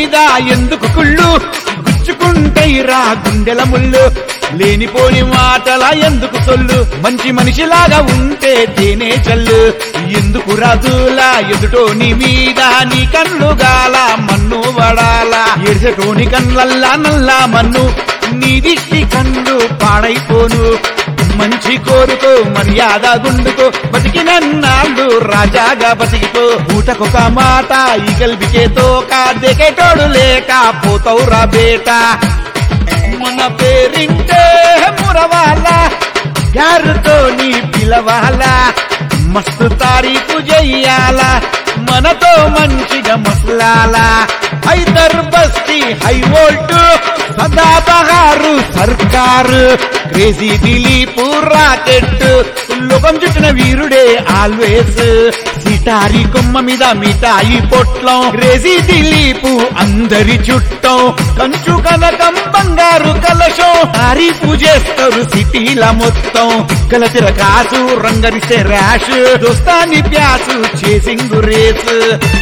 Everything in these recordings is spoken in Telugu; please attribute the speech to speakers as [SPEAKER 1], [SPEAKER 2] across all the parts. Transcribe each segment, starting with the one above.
[SPEAKER 1] మీద ఎందుకు కుళ్ళు గుచ్చుకుంటైరా గుండెల ముళ్ళు లేనిపోని మాటల ఎందుకు సొల్లు మంచి మనిషిలాగా ఉంటే తేనే చల్లు ఎందుకు రాజులా ఎదుటోని మీద నీ కళ్ళు గాల మన్ను వడాలా ఎడిసటోని కళ్ళల్లా నల్లా మన్ను నీ దిష్టి కళ్ళు పాడైపోను మంచి కోరుకో మర్యాద గుండుకో బతికినన్నాళ్ళు రాజాగా బతికితో ఊటకొక మాట ఈ గల్బికేతో కాదెకేటోడు లేక పోతవురా బేట మన పేరింటే మురవాల గారుతో నీ పిలవాల మస్తు తారీఫు చెయ్యాల మనతో మంచిగా మసలాల హైదర్ బస్తీ హై వోల్ట్ సదా బహారు సర్కారు క్రేజీ దిలీప్ రాకెట్ లోకం చుట్టిన వీరుడే ఆల్వేస్ సిటారి కొమ్మ మీద మిఠాయి పొట్లం క్రేజీ దిలీప్ అందరి చుట్టం కంచు కనకం బంగారు కలశం తారీఫు చేస్తారు సిటీల మొత్తం కలతిర కాసు రంగరిసే ర్యాష్ దోస్తాని ప్యాసు చేసింగు రేస్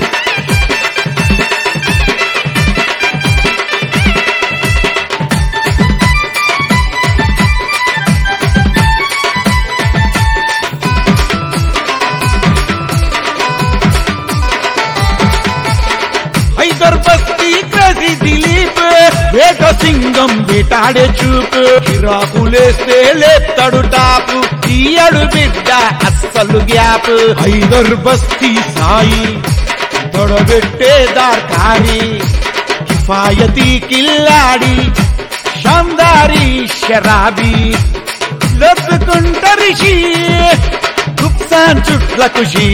[SPEAKER 1] హైదర్ బస్తీ క్రసి దిలీప్ వేట సింగం వేటాడే చూపు చిరాకులేస్తే లేస్తాడు టాపు తీయడు బిడ్డ అస్సలు గ్యాప్ హైదర్ బస్తీ సాయి తొడబెట్టే దార్కారి కిఫాయతీ కిల్లాడి షాందారి షరాబీ లొత్తుకుంటరిషి గుప్సాన్ చుట్ల ఖుషి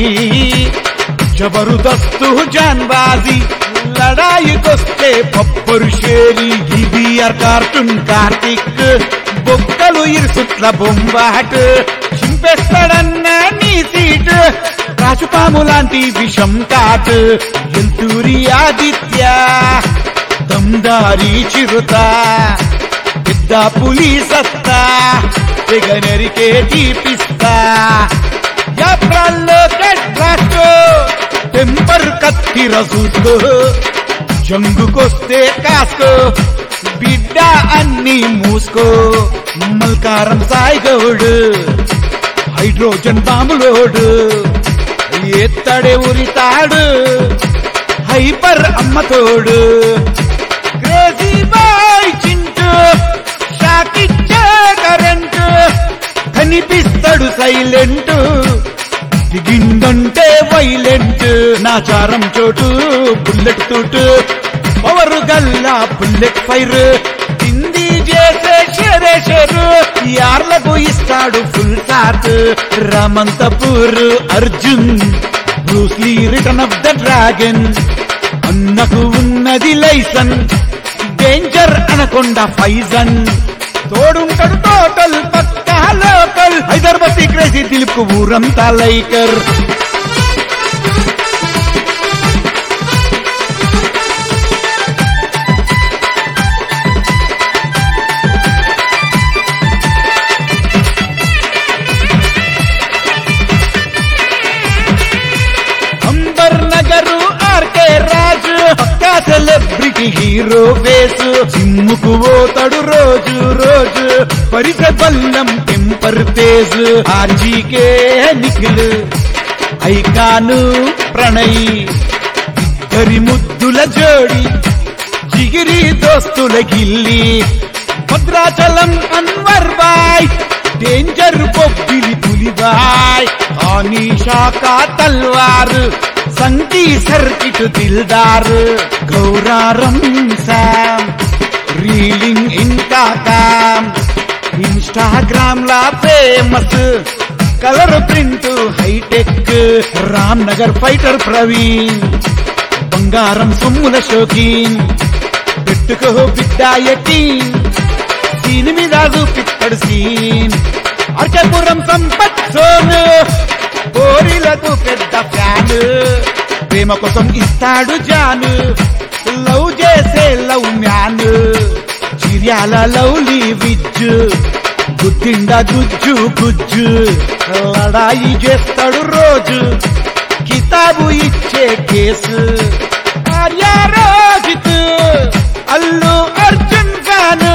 [SPEAKER 1] జబరుదస్తు జాన్బాజీ లడాయికొస్తే పప్పరు షేరి గిబియర్ కార్టూన్ కార్తిక్ బొక్కలు ఇరుసుట్ల బొంబాట్ చింపేస్తాడన్న నీ సీట్ రాజుపాము లాంటి విషం కాట్ ఎంతూరి ఆదిత్య దమ్దారి చిరుత పెద్ద పులి సత్తా తెగ నరికే తీపిస్తా యాత్రల్లో కట్రాస్తో టెంపర్ కత్తి రసూతో జంగుకొస్తే కాస్కో బిడ్డ అన్ని మూసుకో మల్కారం సాయిగౌడు హైడ్రోజన్ బాంబులోడు ఎత్తడే ఉరితాడు హైపర్ అమ్మతోడు క్రేజీ బాయ్ చింటూ షాకిచ్చే కరెంటు కనిపిస్తాడు సైలెంట్ దిగిందంటే వైలెంట్ నాచారం చోటు బుల్లెట్ తోటు పవరు గల్లా బుల్లెట్ ఫైర్ హిందీ చేసే షెరే షెరు యార్లకు ఇస్తాడు ఫుల్ సాట్ Ramanthapur Arjun Bruce Lee return of the dragon అన్నకు ఉన్నది లైసన్ డేంజర్ అనకొండ ఫైజన్ తోడుంటాడు total pakka local Hyderabad crazy Dilip ఊరంతా లైకర్ అంబర్ నగరు RK Raju pakka celebrity hero face జిమ్ముకు పోతాడు రోజు రోజు పరిస బల్లం temper Tej RGK Nikhil icon Pranay ఇద్దరి ముద్దుల జోడి జిగిరి దోస్తుల గిల్లి భద్రాచలం అన్వర్ బాయ్ డేంజర్ బొబ్బిలి పులిబాయ్ ఆనీ శాఖ తల్వార్ సంగీ సర్కిట్ దిల్దార్ గౌరారం శామ్ రీలింగ్ ఇంకా కామ్ ఇన్స్టాగ్రామ్ లా famous colour print hitech Ram Nagar fighter Praveen బంగారం సొమ్ముల షోకీన్ పెట్టుకో బిడ్డ ఎటీన్ సీన్ మీద చూపిస్తాడు సీన్ అర్చపురం సంపత్ సోను కోరిలకు పెద్ద ఫ్యాన్ ప్రేమ కోసం ఇస్తాడు జాను లవ్ చేసే లవ్ మ్యాన్ చిర్యాల లవ్లీ విజ్ గుద్దిండ గుజ్జు గుజ్జు లడాయి చేస్తాడు రోజు కితాబు ఇచ్చే కేసు ఆర్య రోహిత్ అల్లు అర్జున్ ఖాన్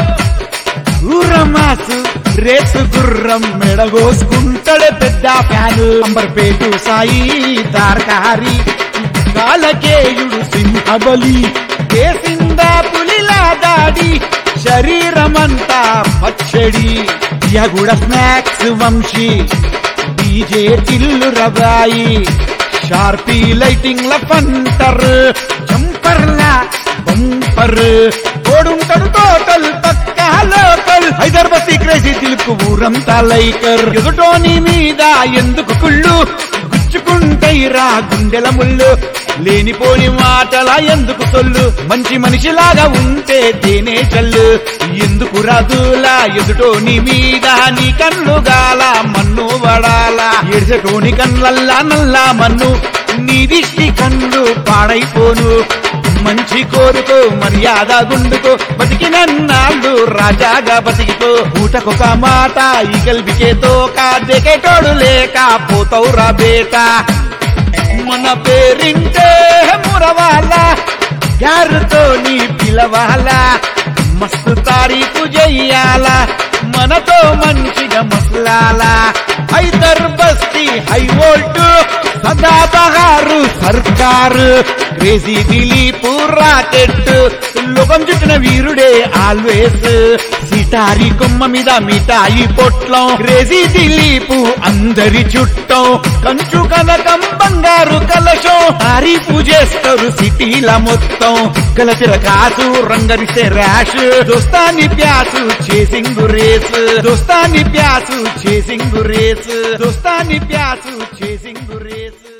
[SPEAKER 1] ఊరమాసు రేసు గుర్రం మెడగోసుకుంటాడు పెద్ద ఫ్యాను అంబర్పేటు సాయి దార్కారి కాలకేయుడు సింహబలి కేసిందా పులిలా దాడి శరీరమంతా పచ్చడి యగుడ స్నాక్స్ వంశీ డీజే టిల్లు రబాయి షార్పీ లైటింగ్ ల పంటర్ జంపర్లా బంపర్ ఓడుంటాడు total pakka local Hyderabad crazy తిలుపు ఊరంతా లైకర్ ఎదుటోని మీద ఎందుకు కుళ్ళు గుచ్చుకుంటైరా గుండెల ముళ్ళు లేనిపోని మాటల ఎందుకు సొల్లు మంచి మనిషిలాగా ఉంటే తేనే చల్లు ఎందుకు రాదులా ఎదుటోని మీద నీ కన్ను గాల మన్ను వడాలా ఎడిసటోని కన్లల్లా నల్లా మన్ను నీ దిష్టి కన్ను పాడైపోను మంచి కోరుకో మర్యాద గుండుకో బతికినన్నాళ్ళు రాజాగా బతికితో ఊటకొక మాట ఈ గల్బికే తోక దెకేటోడు లేక పోతవురా బేటా మన పేరింటే మురవాల యారుతో నీ పిలవాల మస్తు తారీఫు చెయ్యాల మనతో మంచిగా మసలాల హైదర్ బస్తీ హై వోల్ట్ సదా బహారు సర్కారు క్రేజీ దిలీప్ రాకెట్ లోకం చుట్టిన వీరుడే ఆల్వేస్ సిటారి కొమ్మ మీద మిఠాయి పొట్లం క్రేజీ దిలీపు అందరి చుట్టం కంచు కనకం బంగారు కలశం తారీఫు చేస్తారు సిటీల మొత్తం గలతిర కాసు రంగరిసే ర్యాష్ దోస్తాని ప్యాసు చేసింగు రేస్ దోస్తాని ప్యాసు చేసింగు రేస్ దోస్తాని ప్యాసు చేసింగు రేస్